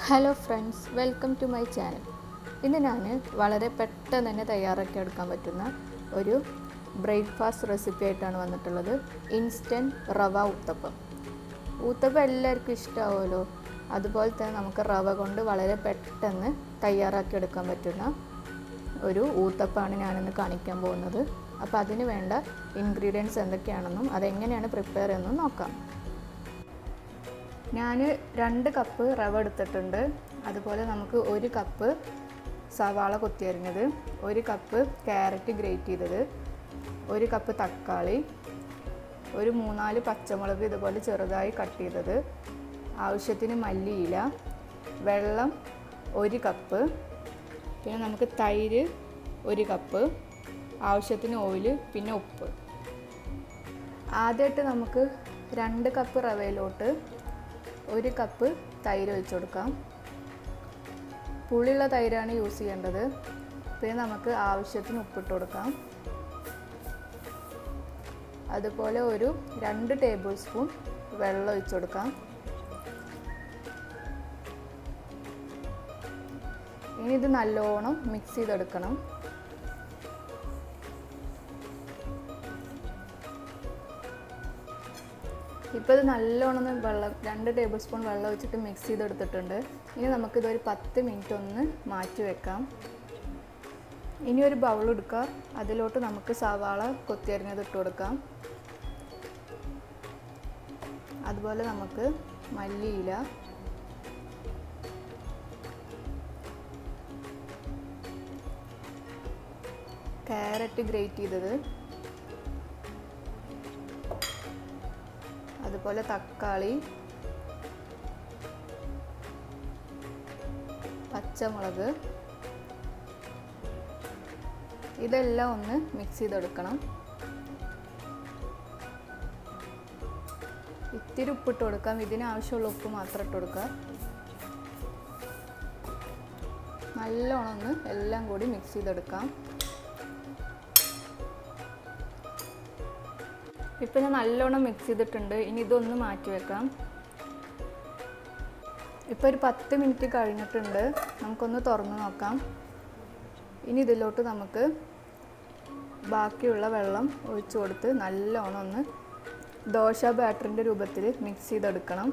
hello friends welcome to my channel ഇന്ന് ഞാൻ വളരെ പെട്ടെന്ന് തന്നെ തയ്യാറാക്കി എടുക്കാൻ പറ്റുന്ന ഒരു ബ്രേക്ക്ഫാസ്റ്റ് റെസിപ്പി ആയിട്ടാണ് വന്നിട്ടുള്ളത് ഇൻസ്റ്റൻറ്റ് റവ ഊത്തപ്പം ഊത്തപ്പം എല്ലാവർക്കും ഇഷ്ടമാവുമല്ലോ അതുപോലെ തന്നെ നമുക്ക് റവ കൊണ്ട് വളരെ പെട്ടെന്ന് തയ്യാറാക്കി എടുക്കാൻ പറ്റുന്ന ഒരു ഊത്തപ്പമാണ് ഞാനിന്ന് കാണിക്കാൻ പോകുന്നത് അപ്പോൾ അതിന് വേണ്ട ഇൻഗ്രീഡിയൻസ് എന്തൊക്കെയാണെന്നും അതെങ്ങനെയാണ് പ്രിപ്പയർ ചെയ്യുന്നതും നോക്കാം ഞാൻ രണ്ട് കപ്പ് റവ എടുത്തിട്ടുണ്ട് അതുപോലെ നമുക്ക് ഒരു കപ്പ് സവാള കൊത്തിയരിഞ്ഞത് ഒരു കപ്പ് ക്യാരറ്റ് ഗ്രേറ്റ് ചെയ്തത് ഒരു കപ്പ് തക്കാളി ഒരു മൂന്നാല് പച്ചമുളക് ഇതുപോലെ ചെറുതായി കട്ട് ചെയ്തത് ആവശ്യത്തിന് മല്ലിയില വെള്ളം ഒരു കപ്പ് പിന്നെ നമുക്ക് തൈര് ഒരു കപ്പ് ആവശ്യത്തിന് ഓയിൽ പിന്നെ ഉപ്പ് ആദ്യമായിട്ട് നമുക്ക് രണ്ട് കപ്പ് റവയിലോട്ട് ഒരു കപ്പ് തൈര് ഒഴിച്ചു കൊടുക്കാം പുളിയുള്ള തൈരാണ് യൂസ് ചെയ്യേണ്ടത് പിന്നെ നമുക്ക് ആവശ്യത്തിന് ഉപ്പിട്ട് കൊടുക്കാം അതുപോലെ ഒരു രണ്ട് ടേബിൾ സ്പൂൺ വെള്ളം ഒഴിച്ചു കൊടുക്കാം ഇനി ഇത് നല്ലോണം മിക്സ് ചെയ്തെടുക്കണം ഇപ്പോൾ ഇത് നല്ലോണം ഒന്ന് വെള്ളം രണ്ട് ടേബിൾ സ്പൂൺ വെള്ളം ഒഴിച്ചിട്ട് മിക്സ് ചെയ്തെടുത്തിട്ടുണ്ട് ഇനി നമുക്കിതൊരു പത്ത് മിനിറ്റ് ഒന്ന് മാറ്റി വെക്കാം ഇനി ഒരു ബൗൾ എടുക്കുക അതിലോട്ട് നമുക്ക് സവാള കൊത്തിയരിഞ്ഞത് ഇട്ട് കൊടുക്കാം അതുപോലെ നമുക്ക് മല്ലിയില ക്യാരറ്റ് ഗ്രേറ്റ് ചെയ്തത് അതുപോലെ തക്കാളി പച്ചമുളക് ഇതെല്ലാം ഒന്ന് മിക്സ് ചെയ്തെടുക്കണം ഇത്തിരി ഉപ്പിട്ട് കൊടുക്കാം ഇതിന് ആവശ്യമുള്ള ഉപ്പ് മാത്രം ഇട്ട് കൊടുക്കുക നല്ലോണം ഒന്ന് എല്ലാം കൂടി മിക്സ് ചെയ്തെടുക്കാം ഇപ്പം ഞാൻ നല്ലോണം മിക്സ് ചെയ്തിട്ടുണ്ട് ഇനി ഇതൊന്ന് മാറ്റി വെക്കാം ഇപ്പോൾ ഒരു പത്ത് മിനിറ്റ് കഴിഞ്ഞിട്ടുണ്ട് നമുക്കൊന്ന് തുറന്ന് നോക്കാം ഇനി ഇതിലോട്ട് നമുക്ക് ബാക്കിയുള്ള വെള്ളം ഒഴിച്ചു കൊടുത്ത് നല്ലോണം ഒന്ന് ദോശ ബാറ്ററിൻ്റെ രൂപത്തിൽ മിക്സ് ചെയ്തെടുക്കണം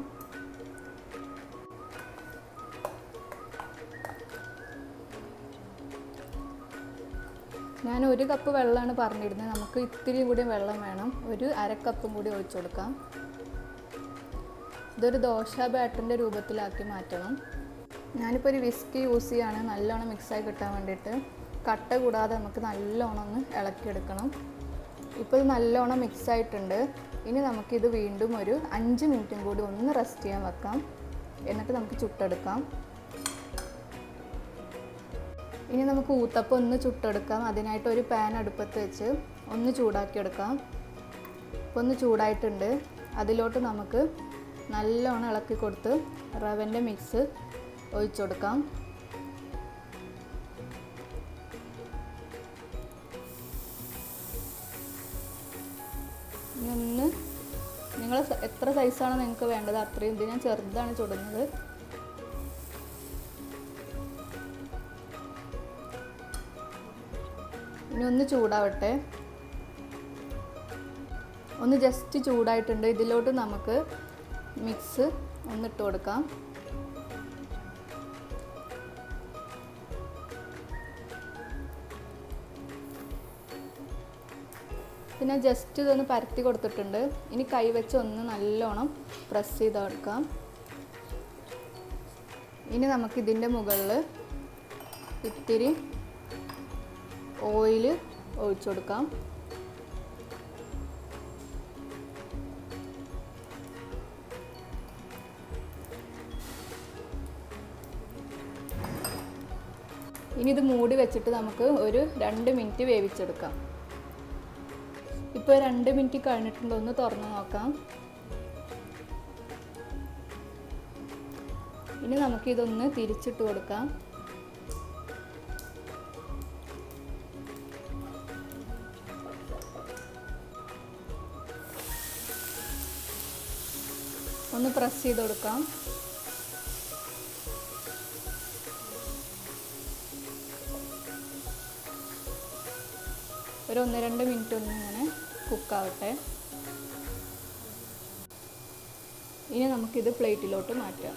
ഞാൻ ഒരു കപ്പ് വെള്ളമാണ് പറഞ്ഞിരുന്നത് നമുക്ക് ഇത്തിരി കൂടി വെള്ളം വേണം ഒരു അര കപ്പും കൂടി ഒഴിച്ചു കൊടുക്കാം ഇതൊരു ദോശ ബാറ്ററിൻ്റെ രൂപത്തിലാക്കി മാറ്റണം ഞാനിപ്പോൾ ഒരു വിസ്കി യൂസ് ചെയ്യാണ് നല്ലോണം മിക്സായി കിട്ടാൻ വേണ്ടിയിട്ട് കട്ട കൂടാതെ നമുക്ക് നല്ലോണം ഒന്ന് ഇളക്കിയെടുക്കണം ഇപ്പോൾ ഇത് നല്ലോണം മിക്സ് ആയിട്ടുണ്ട് ഇനി നമുക്കിത് വീണ്ടും ഒരു അഞ്ച് മിനിറ്റും കൂടി ഒന്ന് റെസ്റ്റ് ചെയ്യാൻ വെക്കാം എന്നിട്ട് നമുക്ക് ചുട്ടെടുക്കാം ഇനി നമുക്ക് ഊത്തപ്പം ഒന്ന് ചുട്ടെടുക്കാം അതിനായിട്ട് ഒരു പാൻ അടുപ്പത്ത് വെച്ച് ഒന്ന് ചൂടാക്കിയെടുക്കാം ഇപ്പോൾ ഒന്ന് ചൂടായിട്ടുണ്ട് അതിലോട്ട് നമുക്ക് നല്ലോണം ഇളക്കി കൊടുത്ത് റവൻ്റെ മിക്സ് ഒഴിച്ചു കൊടുക്കാം ഇനി ഒന്ന് നിങ്ങൾ എത്ര സൈസാണ് നിങ്ങൾക്ക് വേണ്ടത് അത്രയും ഇത് ഞാൻ ചെറുതാണ് ചുടുന്നത് ഇനി ഒന്ന് ചൂടാവട്ടെ ഒന്ന് ജസ്റ്റ് ചൂടായിട്ടുണ്ട് ഇതിലോട്ട് നമുക്ക് മിക്സ് ഒന്നിട്ട് കൊടുക്കാം പിന്നെ ജസ്റ്റ് ഇതൊന്ന് പരത്തി കൊടുത്തിട്ടുണ്ട് ഇനി കൈ വെച്ച് ഒന്ന് നല്ലോണം പ്രസ് ചെയ്ത് കൊടുക്കാം ഇനി നമുക്ക് ഇതിൻ്റെ മുകളിൽ ഇത്തിരി ഓയിൽ ഒഴിച്ചു കൊടുക്കാം ഇനി ഇത് മൂടി വെച്ചിട്ട് നമുക്ക് ഒരു രണ്ട് മിനിറ്റ് വേവിച്ചെടുക്കാം ഇപ്പോൾ രണ്ട് മിനിറ്റ് കഴിഞ്ഞിട്ടുണ്ട് ഒന്ന് തുറന്ന് നോക്കാം ഇനി നമുക്കിതൊന്ന് തിരിച്ചിട്ട് കൊടുക്കാം ഒന്ന് പ്രസ് ചെയ്ത് കൊടുക്കാം ഒരു ഒന്ന് രണ്ട് മിനിറ്റ് ഒന്ന് ഇങ്ങനെ കുക്കാവട്ടെ ഇനി നമുക്കിത് പ്ലേറ്റിലോട്ട് മാറ്റാം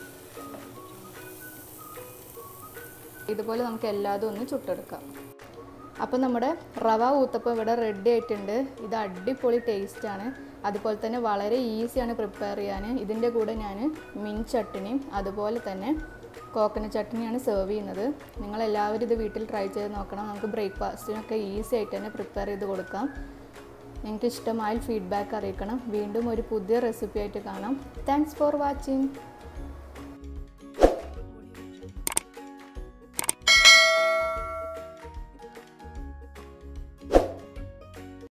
ഇതുപോലെ നമുക്ക് എല്ലാതും ഒന്ന് ചുട്ടെടുക്കാം അപ്പോൾ നമ്മുടെ റവ ഊത്തപ്പം ഇവിടെ റെഡി ആയിട്ടുണ്ട് ഇത് അടിപൊളി ടേസ്റ്റാണ് അതുപോലെ തന്നെ വളരെ ഈസിയാണ് പ്രിപ്പയർ ചെയ്യാൻ ഇതിൻ്റെ കൂടെ ഞാൻ മിൻ ചട്ടിനിയും അതുപോലെ തന്നെ കോക്കനട്ട് ചട്നിയാണ് സെർവ് ചെയ്യുന്നത് നിങ്ങളെല്ലാവരും ഇത് വീട്ടിൽ ട്രൈ ചെയ്ത് നോക്കണം നമുക്ക് ബ്രേക്ക്ഫാസ്റ്റിനൊക്കെ ഈസി ആയിട്ട് തന്നെ പ്രിപ്പയർ ചെയ്ത് കൊടുക്കാം നിങ്ങൾക്ക് ഇഷ്ടമായാൽ ഫീഡ്ബാക്ക് അറിയിക്കണം വീണ്ടും ഒരു പുതിയ റെസിപ്പി ആയിട്ട് കാണാം താങ്ക്സ് ഫോർ വാച്ചിങ്